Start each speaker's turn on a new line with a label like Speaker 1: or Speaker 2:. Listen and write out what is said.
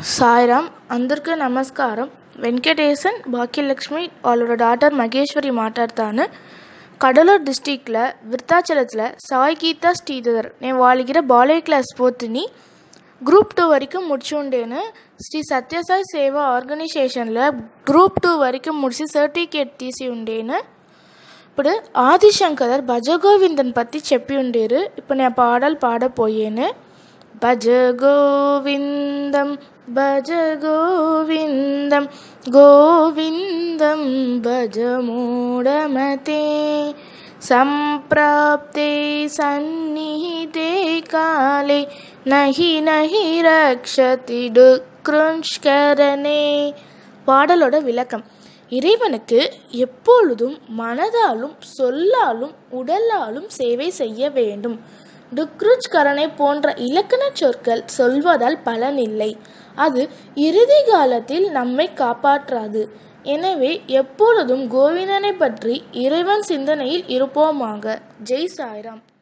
Speaker 1: సాయిరామ్ అందరికీ నమస్కారం వెంకటేశన్ భాగ్యలక్ష్మి వాళ్ళோட டாட்டர் மகேஸ்வரி மாட்டாடுத்தான்னு கடலூர் டிஸ்ட்ரிக்டில் விருத்தாச்சலத்தில் சாய் கீதா ஸ்ரீதர் నేను వాళ్ళగిற బాలయ్య క్లాస్ పోతుని గ్రూప్ టూ వరకు முடிச்சுண்டேன்னு ஸ்ரீ சத்யசாய் சேவா ஆர்கனைசேஷனில் గ్రూప్ టూ వరకు முடிச்சு సర్టిఫికేట్ తీసి ఉండేను ఇప్పుడు ఆదిశంకర్ భజగోవిందన్ పత్తి చెప్పి ఉండేరు ఇప్పుడు నేను పాటలు పాడపోయాను భజ గోవిందం భజ గోవిందం గోవిందం భజ మూఢమతే సంప్రాప్తే సన్నిహితే కాలే నహి నహి రక్షతి டுக்ருஷ்கரனே பாடலோட விளக்கம் இறைவனுக்கு எப்பொழுதும் மனதாலும் சொல்லாலும் உடலாலும் சேவை செய்ய வேண்டும் டுக்ருஜ்கரனை போன்ற இலக்கணச் சொற்கள் சொல்வதால் பலனில்லை அது இறுதி காலத்தில் நம்மை காப்பாற்றாது எனவே எப்பொழுதும் கோவிந்தனை பற்றி இறைவன் சிந்தனையில் இருப்போமாக ஜெய் சாய்ராம்